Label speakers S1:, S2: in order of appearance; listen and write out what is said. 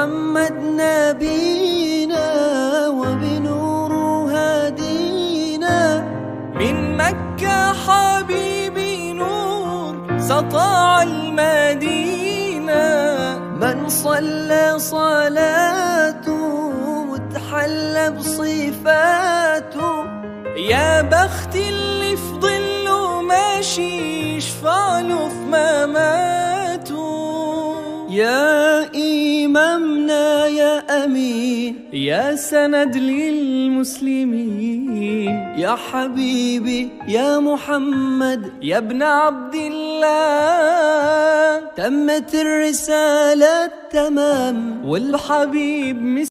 S1: محمد نبينا وبنور هدينا
S2: من مكة حبيبي نور سطع المدينة
S1: من صلى صلاته وتحلى بصفاته
S2: يا بخت اللي في ظله ماشي يشفع له في مماته
S1: يا إمامنا يا أمين
S2: يا سند للمسلمين
S1: يا حبيبي يا محمد
S2: يا ابن عبد الله
S1: تمت الرسالة تمام
S2: والحبيب